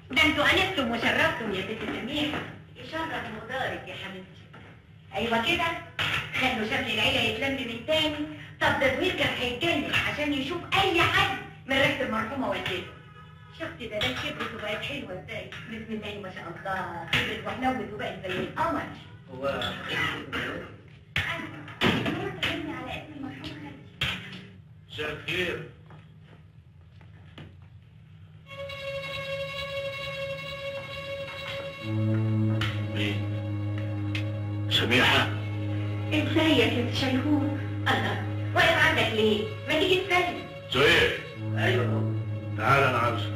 ده انتوا انستم وشرفتم يا ست سميحه يشرف مقدارك يا حبيبتي ايوه كده خلوا شكل العيله يتلم من تاني طب ده زوير كان هيتجنن عشان يشوف اي حد من ريحه المرحومه والدته شفت ده ده كبرت وبقت حلوه ازاي بسم الله ما شاء الله كبرت وحلوت وبقت زي القمر هو انا قلت على اسم المرحوم خالتي مساء الخير مين؟ سميحة؟ ازيك يا شيخون الله واقف عندك ليه ما تيجي تسلم زهير ايوه بابا تعال انا عاوزك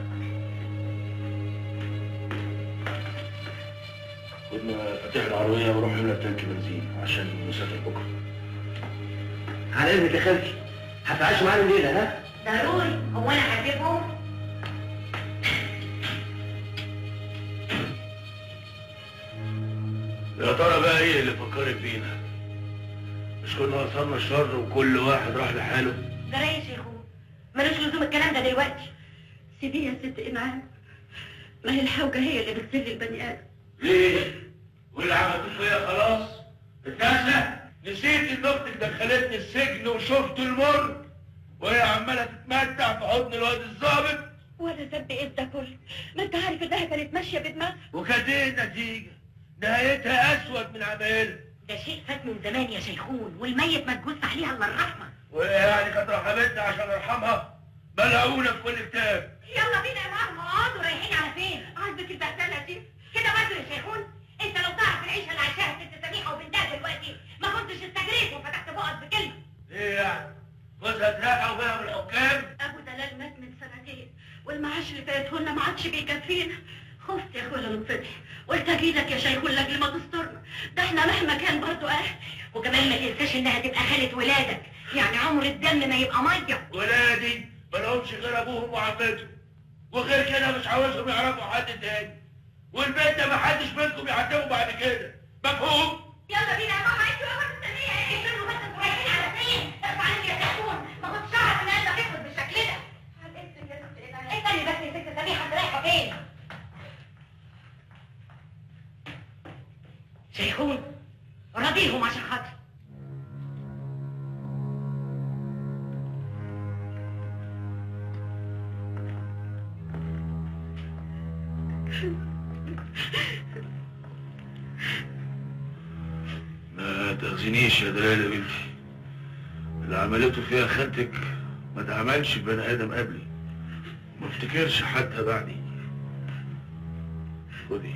خد مفاتيح العربية وروح املى تانك بنزين عشان نسافر بكرة على اذنك يا خالتي هتعيش معانا الليله ها ضروري هو انا هسيبهم يا ترى بقى ايه اللي فكرك بينا؟ مش كنا وصلنا الشر وكل واحد راح لحاله؟ ده رايق يا شيخون ملوش لزوم الكلام ده دلوقتي سيبيه يا ست إنعام ما هي الحوجة هي اللي بتذل البني آدم ليه؟ واللي عملتوه فيا خلاص؟ اتنسى؟ نسيت ان اختك دخلتني السجن وشفت المر وهي عماله تتمتع في حضن الواد الظابط ولا ذنب ايه ده كله ما انت عارف انها كانت ماشيه بدماغها وكانت ايه النتيجه؟ نهايتها اسود من عمايلها ده شيء فات من زمان يا شيخون والميت ما تجوز عليها الا الرحمه وايه يعني كانت رحمتنا عشان ارحمها؟ بلعونا في كل كتاب يلا بينا يا ماما اقعدوا رايحين على فين؟ عاجبك البهدله دي؟ كده برضه يا شيخون انت لو تعرف العيشه اللي عايشاها ست سميحه وبنتها دلوقتي ما كنتش استجريت وفتحت بقك بكلمه ايه يعني؟ جوزها اترقى وبقى من الحكام؟ ابو دلال مات من سنتين والمعاش اللي فاتهولنا ما عادش بيكفينا خفت يا اخويا من فتح قلت اجيلك يا شيخون لاجل ما تسترنا ده احنا مهما كان برضه اهل وكمان ما تنساش انها تبقى خالة ولادك يعني عمر الدم ما يبقى ميه ولادي ما لهمش غير ابوهم وعمتهم وغير كده مش عاوزهم يعرفوا حد تاني والبيت ده ما حدش منكم يعتبوا بعد كده مفهوم؟ يلا بينا يا ماما انتوا يا مستنيه ايه انتوا بس انتوا رايحين على فين؟ ارفع عليك يا شيخون ما كنتش اعرف ان انت هتاخد بالشكل ده استني بس يا ست سميحه انت رايحه فين؟ شيخون راضيهم عشان خاطري ما تاخذنيش يا دلال يا بنتي اللي عملته فيها خالتك ما اتعملش بني ادم قبلي ما افتكرش حتى بعدي خدي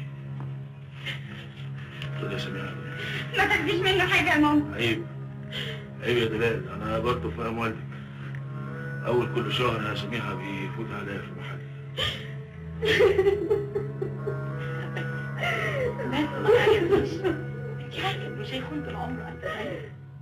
خدي يا سميحة ما تاخديش منه حاجه يا ماما عيب عيب يا دلال انا برضه فاهم والدك اول كل شهر يا سميحة بيفوت عليا في محلي بس ما تاخدوش انت عارفه مش هيكون طول عمره انت عارف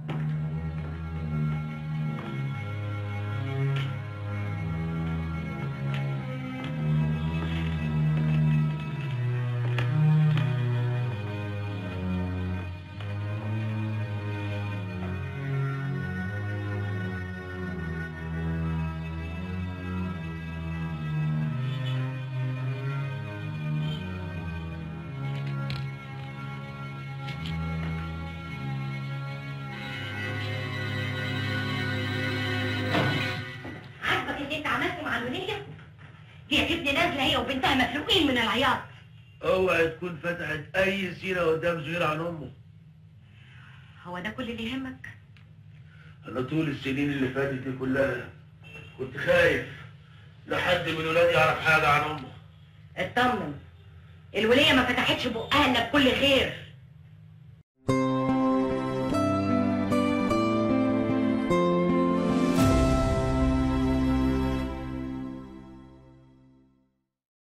عاجبك اللي انت عملته مع الوليه؟ دي يا ابني نازله هي وبنتها مفلوقين من العياط اوعى تكون فتحت اي سيرة قدام زهير عن امه هو ده كل اللي يهمك؟ انا طول السنين اللي فاتت دي كلها كنت خايف لحد من ولادي يعرف حاجة عن امه اطمن الوليه ما فتحتش بقها الا بكل خير